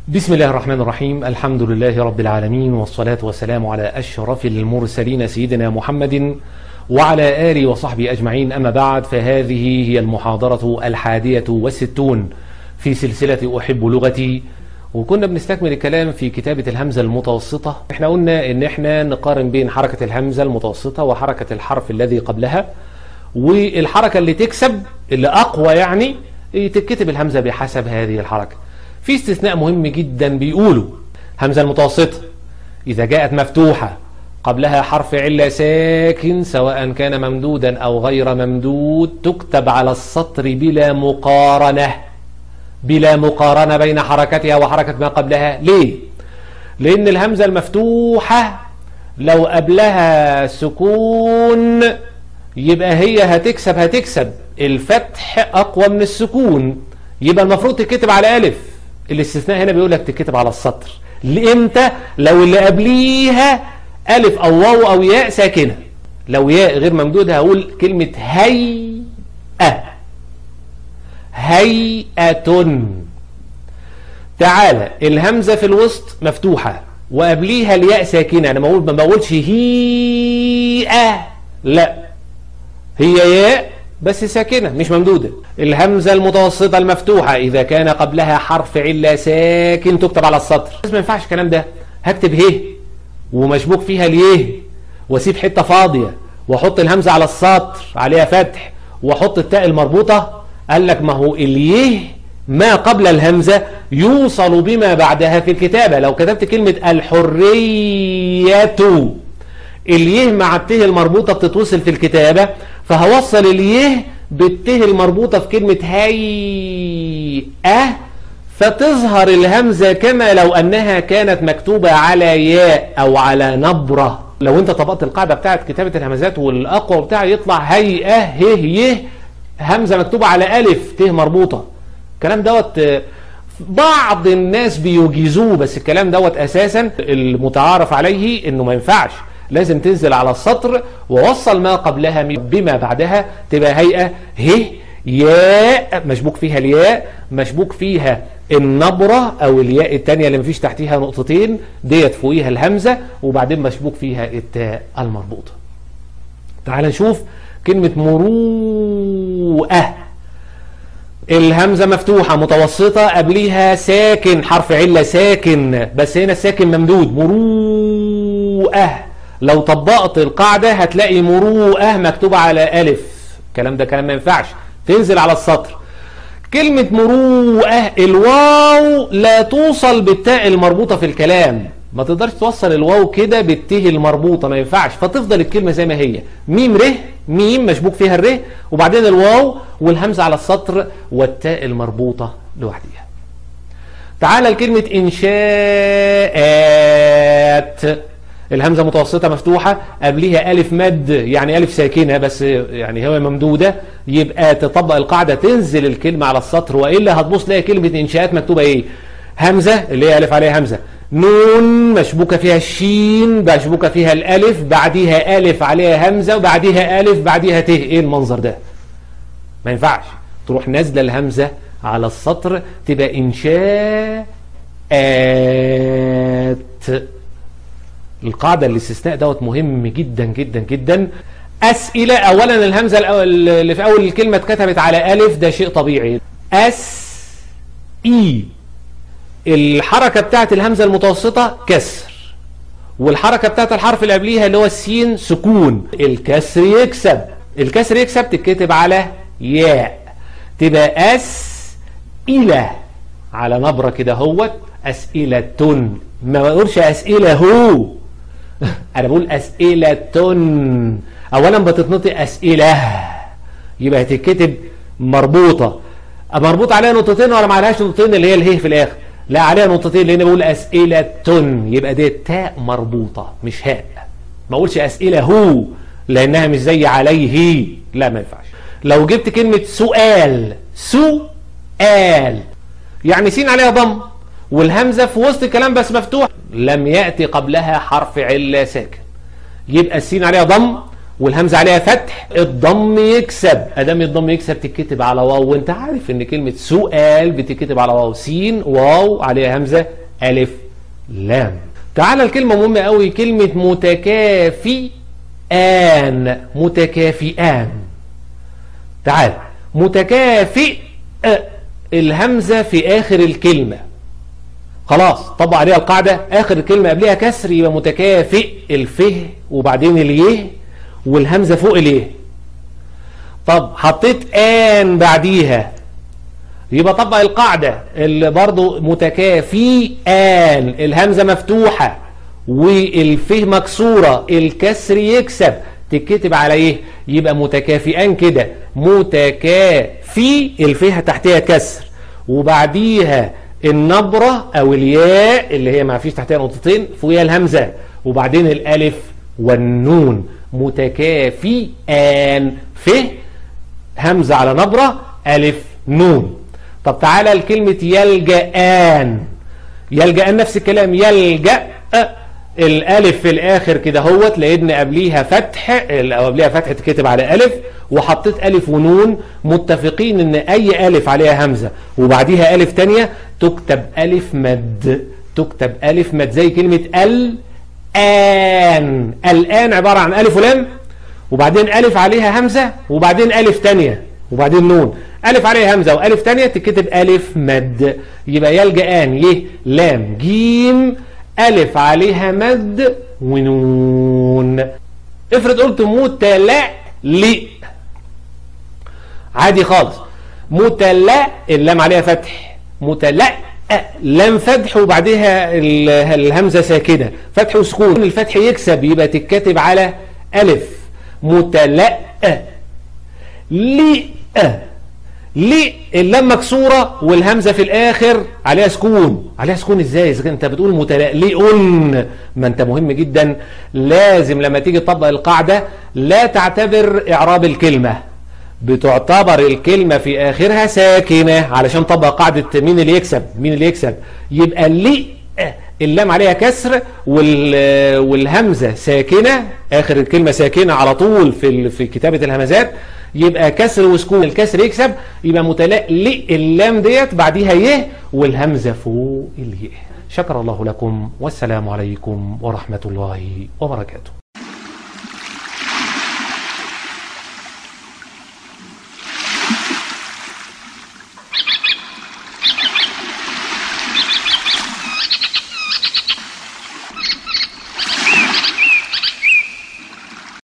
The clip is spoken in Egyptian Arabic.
بسم الله الرحمن الرحيم الحمد لله رب العالمين والصلاة والسلام على أشرف المرسلين سيدنا محمد وعلى آله وصحبه أجمعين أما بعد فهذه هي المحاضرة الحادية والستون في سلسلة أحب لغتي وكنا بنستكمل الكلام في كتابة الهمزة المتوسطة احنا قلنا ان احنا نقارن بين حركة الهمزة المتوسطة وحركة الحرف الذي قبلها والحركة اللي تكسب اللي أقوى يعني تتكتب الهمزة بحسب هذه الحركة في استثناء مهم جدا بيقولوا همزة المتوسطة إذا جاءت مفتوحة قبلها حرف علة ساكن سواء كان ممدودا أو غير ممدود تكتب على السطر بلا مقارنة بلا مقارنة بين حركتها وحركة ما قبلها ليه؟ لأن الهمزة المفتوحة لو قبلها سكون يبقى هي هتكسب هتكسب الفتح أقوى من السكون يبقى المفروض تتكتب على ألف الاستثناء هنا بيقول لك تتكتب على السطر لإمتى لو اللي قبليها ألف أو واو أو ياء ساكنة لو ياء غير ممدودة هقول كلمة هيئة هيئة تعالى الهمزة في الوسط مفتوحة وقبليها الياء ساكنة أنا ما بقولش هيئة لا هي ياء بس ساكنة مش ممدودة الهمزة المتوسطة المفتوحة إذا كان قبلها حرف علة ساكن تكتب على السطر بس ما ينفعش الكلام ده هكتب هيه ومشبوك فيها اليه واسيب حتة فاضية واحط الهمزة على السطر عليها فتح واحط التاء المربوطة قال لك ما هو اليه ما قبل الهمزة يوصل بما بعدها في الكتابة لو كتبت كلمة الحرية اليه مع الته المربوطة بتتوصل في الكتابة فهوصل اليه بالته المربوطة في كلمة هيئة فتظهر الهمزة كما لو أنها كانت مكتوبة على ياء أو على نبرة لو أنت طبقت القاعدة بتاعت كتابة الهمزات والأقوى بتاعها يطلع هيئة هه يه همزة مكتوبة على ألف ته مربوطة الكلام دوت بعض الناس بيجيزوه بس الكلام دوت أساسا المتعارف عليه أنه ما ينفعش لازم تنزل على السطر ووصل ما قبلها بما بعدها تبقى هيئة ه ياء مشبوك فيها الياء مشبوك فيها النبرة او الياء التانية اللي مفيش تحتيها نقطتين ديت فوقيها الهمزة وبعدين مشبوك فيها التاء المربوطة تعال نشوف كلمة مروءة الهمزة مفتوحة متوسطة قبليها ساكن حرف علة ساكن بس هنا الساكن ممدود مروءة لو طبقت القاعدة هتلاقي مروءة مكتوبة على ألف الكلام ده كلام ما ينفعش تنزل على السطر كلمة مروءة الواو لا توصل بالتاء المربوطة في الكلام ما تقدرش توصل الواو كده بالته المربوطة ما ينفعش فتفضل الكلمة زي ما هي ميم ره ميم مشبوك فيها الره وبعدين الواو والهمزة على السطر والتاء المربوطة لوحدها تعال لكلمة إنشاءات الهمزة متوسطة مفتوحة قبليها ألف مد يعني ألف ساكنة بس يعني هو ممدودة يبقى تطبق القاعدة تنزل الكلمة على السطر وإلا هتبص تلاقي كلمة إنشاءات مكتوبة إيه همزة اللي هي ألف عليها همزة نون مشبوكة فيها الشين مشبوكة فيها الألف بعديها ألف عليها همزة وبعديها ألف بعديها ته إيه المنظر ده ما ينفعش تروح نازلة الهمزة على السطر تبقى إنشاءات القاعدة الاستثناء دوت مهم جدا جدا جدا أسئلة أولا الهمزة اللي في أول الكلمة اتكتبت على ألف ده شيء طبيعي أس إي الحركة بتاعت الهمزة المتوسطة كسر والحركة بتاعت الحرف اللي قبليها اللي هو السين سكون الكسر يكسب الكسر يكسب تتكتب على ياء تبقى أس إلى على نبرة كده هوت أسئلة ما بقولش أسئلة هو انا بقول اسئلة اولا بتتنطق اسئلة يبقى هتتكتب مربوطة مربوط عليها نقطتين ولا ما عليهاش نقطتين اللي هي الهي في الاخر لا عليها نقطتين لان بقول اسئلة يبقى دي تاء مربوطة مش هاء ما اقولش اسئلة هو لانها مش زي عليه لا ما ينفعش لو جبت كلمة سؤال سؤال يعني سين عليها ضم والهمزة في وسط الكلام بس مفتوح لم يأتي قبلها حرف علة ساكن يبقى السين عليها ضم والهمزة عليها فتح الضم يكسب ادام الضم يكسب تتكتب على واو وانت عارف ان كلمة سؤال بتتكتب على واو سين واو عليها همزة الف لام تعالى الكلمة مهمة قوي كلمة متكافئان متكافئان تعال متكافئ الهمزة في آخر الكلمة خلاص طبق عليها القاعدة آخر الكلمة قبلها كسر يبقى متكافئ الفه وبعدين اليه والهمزة فوق اليه طب حطيت آن بعديها يبقى طبق القاعدة اللي برضو متكافئان الهمزة مفتوحة والفه مكسورة الكسر يكسب تتكتب على ايه يبقى متكافئان كده متكافي الفه تحتها كسر وبعديها النبرة او الياء اللي هي ما فيش تحتها نقطتين فوقيها الهمزة وبعدين الالف والنون متكافئان فه همزة على نبرة الف نون طب تعالى الكلمة يلجأان يلجأان نفس الكلام يلجأ الالف في الاخر كده هوت لان قبليها فتح او قبليها فتح تكتب على الف وحطيت الف ونون متفقين ان اي الف عليها همزه وبعديها الف تانية تكتب الف مد تكتب الف مد زي كلمه الان الان عباره عن الف ولام وبعدين الف عليها همزه وبعدين الف تانية وبعدين نون الف عليها همزه والف تانية تكتب الف مد يبقى يلجأان يه لام جيم ألف عليها مد ونون افرض قلت متلألئ عادي خالص متلأ اللام عليها فتح متلأ لام فتح وبعدها الهمزة ساكنة فتح وسكون الفتح يكسب يبقى تتكتب على ألف متلأ لئ ليه اللام مكسورة والهمزة في الآخر عليها سكون عليها سكون ازاي اذا انت بتقول متلألئن ما انت مهم جدا لازم لما تيجي تطبق القاعدة لا تعتبر اعراب الكلمة بتعتبر الكلمة في آخرها ساكنة علشان تطبق قاعدة مين اللي يكسب مين اللي يكسب يبقى اللي اللام عليها كسر والهمزة ساكنة آخر الكلمة ساكنة على طول في في كتابة الهمزات يبقى كسر وسكون الكسر يكسب يبقى متلألئ اللام ديت بعديها يه والهمزة فوق اليه شكر الله لكم والسلام عليكم ورحمة الله وبركاته